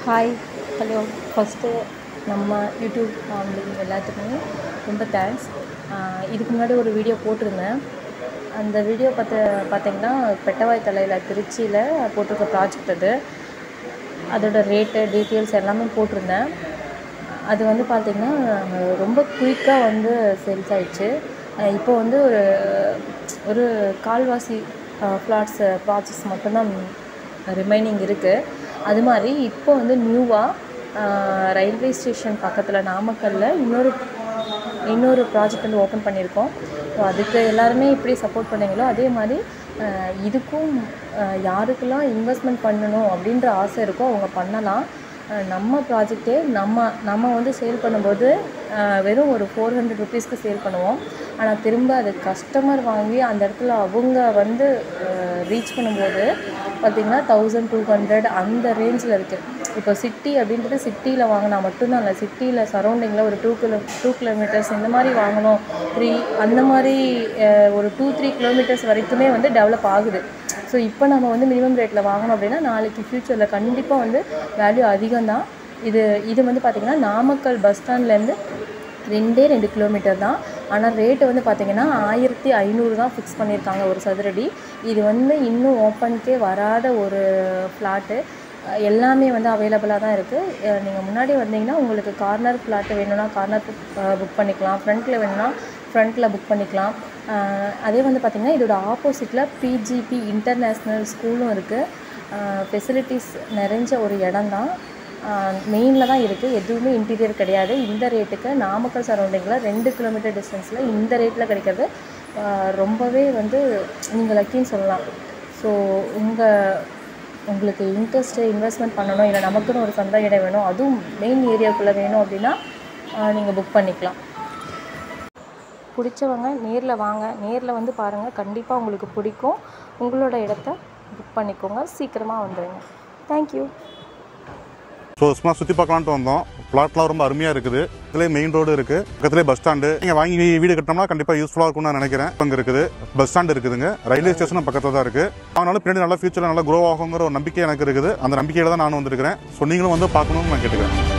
hi hello first நம்ம YouTube family எல்லாத்துக்குமே ரொம்ப தேங்க்ஸ் இதுக்கு முன்னாடி ஒரு வீடியோ போட்டிருந்தேன் அந்த வீடியோ பார்த்து பார்த்தீங்கன்னா பெட்டவாய் தலையில் திருச்சியில் போட்டிருக்க ப்ராஜெக்ட் அது அதோட ரேட்டு டீட்டெயில்ஸ் எல்லாமே போட்டிருந்தேன் அது வந்து பார்த்திங்கன்னா ரொம்ப குயிக்காக வந்து சேல்ஸ் ஆயிடுச்சு இப்போ வந்து ஒரு ஒரு கால்வாசி ஃப்ளாட்ஸ் ப்ராஜெக்ட்ஸ் மட்டும்தான் ரிமைனிங் இருக்குது அது மாதிரி இப்போ வந்து நியூவாக ரயில்வே ஸ்டேஷன் பக்கத்தில் நாமக்கல்ல இன்னொரு இன்னொரு ப்ராஜெக்ட் வந்து ஓப்பன் பண்ணியிருக்கோம் ஸோ அதுக்கு எல்லாருமே இப்படி சப்போர்ட் பண்ணீங்களோ அதே மாதிரி அஹ், இதுக்கும் அஹ், யாருக்கெல்லாம் இன்வெஸ்ட்மெண்ட் பண்ணணும் அப்படின்ற ஆசை இருக்கோ அவங்க பண்ணலாம் அஹ், நம்ம ப்ராஜெக்டே நம்ம நம்ம வந்து சேல் பண்ணும்போது அஹ், வெறும் ஒரு ஃபோர் ஹண்ட்ரட் ருபீஸ்க்கு சேல் பண்ணுவோம் ஆனால் திரும்ப அது கஸ்டமர் வாங்கி அந்த இடத்துல அவங்க வந்து ரீச் பண்ணும்போது பார்த்திங்கன்னா தௌசண்ட் டூ ஹண்ட்ரட் அந்த ரேஞ்சில் இருக்குது இப்போ சிட்டி அப்படின்றது சிட்டியில் வாங்கினா மட்டும்தான் இல்லை சிட்டியில் சரௌண்டிங்கில் ஒரு டூ கிலோ டூ கிலோமீட்டர்ஸ் இந்த மாதிரி வாங்கணும் த்ரீ அந்த மாதிரி அஹ், ஒரு டூ த்ரீ கிலோமீட்டர்ஸ் வரைக்குமே வந்து டெவலப் ஆகுது ஸோ இப்போ நம்ம வந்து மினிமம் ரேட்டில் வாங்கணும் அப்படின்னா நாளைக்கு ஃப்யூச்சரில் கண்டிப்பாக வந்து வேல்யூ அதிகம்தான் இது இது வந்து பார்த்திங்கன்னா நாமக்கல் பஸ் ஸ்டாண்ட்லேருந்து ரெண்டே ரெண்டு கிலோமீட்டர் தான் ஆனால் ரேட்டு வந்து பார்த்திங்கன்னா ஆயிரத்தி ஐநூறு தான் ஃபிக்ஸ் பண்ணியிருக்காங்க ஒரு சதுரடி இது வந்து இன்னும் ஓப்பனுக்கே வராத ஒரு ஃப்ளாட்டு எல்லாமே வந்து அவைலபிளாக தான் இருக்குது நீங்கள் முன்னாடி வந்தீங்கன்னா உங்களுக்கு கார்னர் ஃப்ளாட்டு வேணும்னா கார்னர் புக் பண்ணிக்கலாம் ஃப்ரண்ட்டில் வேணும்னா ஃப்ரண்ட்டில் புக் பண்ணிக்கலாம் அஹ் அதே வந்து பார்த்திங்கன்னா இதோட ஆப்போசிட்டில் பிஜிபி இன்டர்நேஷ்னல் ஸ்கூலும் இருக்குது ஃபெசிலிட்டிஸ் நிறைஞ்ச ஒரு இடம் தான் மெயினில் தான் இருக்குது எதுவுமே இன்டீரியர் கிடையாது இந்த ரேட்டுக்கு நாமக்கல் சரௌண்டிங்கில் ரெண்டு கிலோமீட்டர் டிஸ்டன்ஸில் இந்த ரேட்டில் கிடைக்கிறது ஆஹ் ரொம்பவே வந்து நீங்கள் லக்கின்னு சொல்லலாம் ஸோ உங்கள் உங்களுக்கு இன்ட்ரெஸ்ட்டு இன்வெஸ்ட்மெண்ட் பண்ணணும் இல்லை நமக்குன்னு ஒரு சொந்த இடம் வேணும் அதுவும் மெயின் ஏரியாவுக்குள்ளே வேணும் அப்படின்னா நீங்கள் புக் பண்ணிக்கலாம் பிடிச்சவங்க நேரில் வாங்க நேரில் வந்து பாருங்கள் கண்டிப்பாக உங்களுக்கு பிடிக்கும் உங்களோட இடத்த புக் பண்ணிக்கோங்க சீக்கிரமாக வந்துடுங்க தேங்க்யூ ஸோ சும்மா சுற்றி பார்க்கலான்ட்டு வந்தோம் பிளாட்லாம் ரொம்ப அருமையாக இருக்குது இதுலேயே மெயின் ரோடு இருக்குது பக்கத்துலேயே பஸ் ஸ்டாண்டு நீங்கள் வாங்கி வீடு கட்டினோம்னா கண்டிப்பாக யூஸ்ஃபுல்லாக இருக்கும்னு நான் நினைக்கிறேன் அங்கே இருக்குது பஸ் ஸ்டாண்ட் இருக்குதுங்க ரயில்வே ஸ்டேஷனும் பக்கத்தில் தான் இருக்குது அதனால பின்னாடி நல்லா ஃபியூச்சரில் நல்லா க்ரோ ஆகுங்கிற ஒரு நம்பிக்கை எனக்கு இருக்குது அந்த நம்பிக்கையில் தான் நானும் வந்திருக்கிறேன் ஸோ நீங்களும் வந்து பார்க்கணும்னு நான் கேட்டுக்கிறேன்